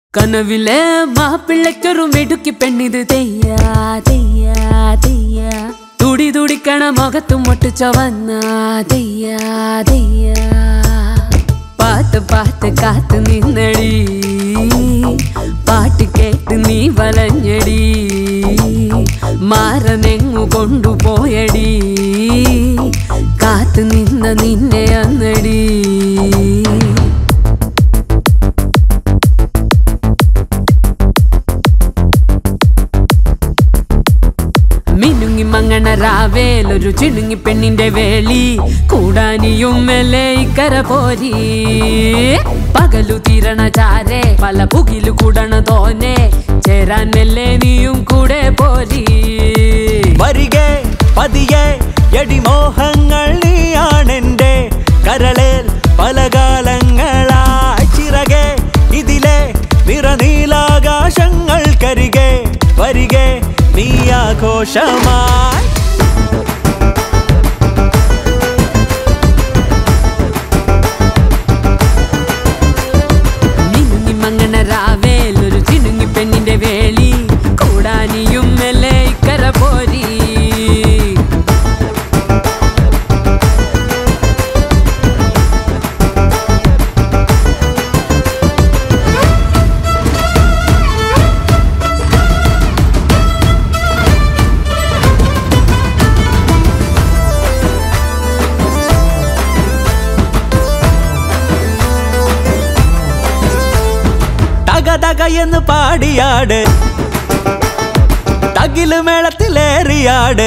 കനവിലെ മാപ്പിള്ളയ്ക്കൊരു മിടുക്കി പെണ്ണിത് തെയ്യാ തെയ്യാ തെയ്യാ തുടി തുടിക്കണ മുഖത്തും മുട്ടിച്ച വന്ന തെയ്യാ തെയ്യാ പാത്ത് പാത്ത് കാത്ത് നിന്നടി പാട്ട് കേട്ട് നീ വലഞ്ഞടി മാറനെങ്ങു കൊണ്ടുപോയടി കാത്ത് നിന്ന നിന്നെ അന്നടി മിനുങ്ങി മങ്ങണ രാവേലൊരു ചിണുങ്ങി പെണ്ണിന്റെ വേളി കൂടാനിയും മെല്ലെ ഇക്കര പോരി പകലു തീരണ ചാരെ പല പുകിലു കൂടണ തോനെ ചേരാൻ മെല്ലെ നീയും കൂടെ പോരി വരികെ പതിയെ എടിമോഹങ്ങൾ നീയാണെന്റെ കരളേൽ പല കാലങ്ങളായി ചിറകെ ഇതിലെ നിറനീലാകാശങ്ങൾ കരികെ വരികെ നീ ആഘോഷമായി മിനുങ്ങി മങ്ങണ രാവേലൊരു ചിണുങ്ങി പെണ്ണിന്റെ വേളി കൂടാനിയും മെല്ലെ ഇക്കര പോരി തക തക എന്ന് പാടിയാട് തകില് മേളത്തിലേറിയാട്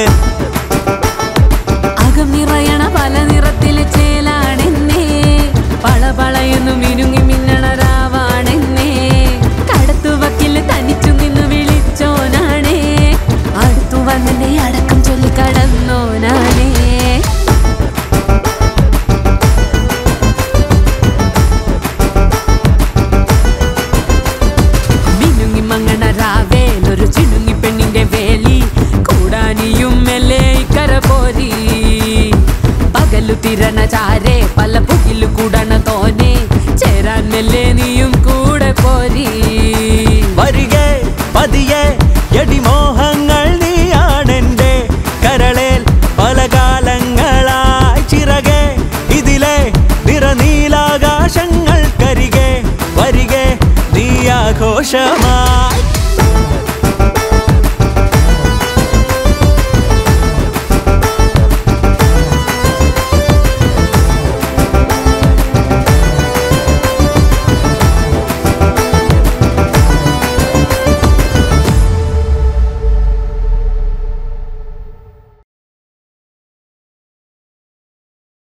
അകം നിറയണ പല നിറത്തിലെ ചേലാണെന്നേ പള പളയെന്നു മിനുങ്ങി മിന്നണ രാവാണെന്നേ കടത്തു വക്കില് തനിച്ചു നിന്ന് വിളിച്ചോനാണേ അടുത്തു വന്നെ അടക്കം ചൊല്ലി കടന്നോനാണേ മിനുങ്ങി മങ്ങണ രാവേലൊരു ചിണുങ്ങി പെണ്ണിന്റെ വേലി കൂടാനിയും മെല്ലെ ഇക്കര പോരി പകലു തിരണ ചാരെ പല പുകിലു കൂടണ തോനെ ചേരാൻ മെല്ലെ നീയും കൂടെ പോരി വരികെ പതിയെ എടിമോഹങ്ങൾ നീയാണെന്റെ കരളേൽ പല കാലങ്ങളായി ചിറകെ ഇതിലെ നിറനീലാകാശങ്ങൾ കരികെ വരികെ നീ ആഘോഷമായി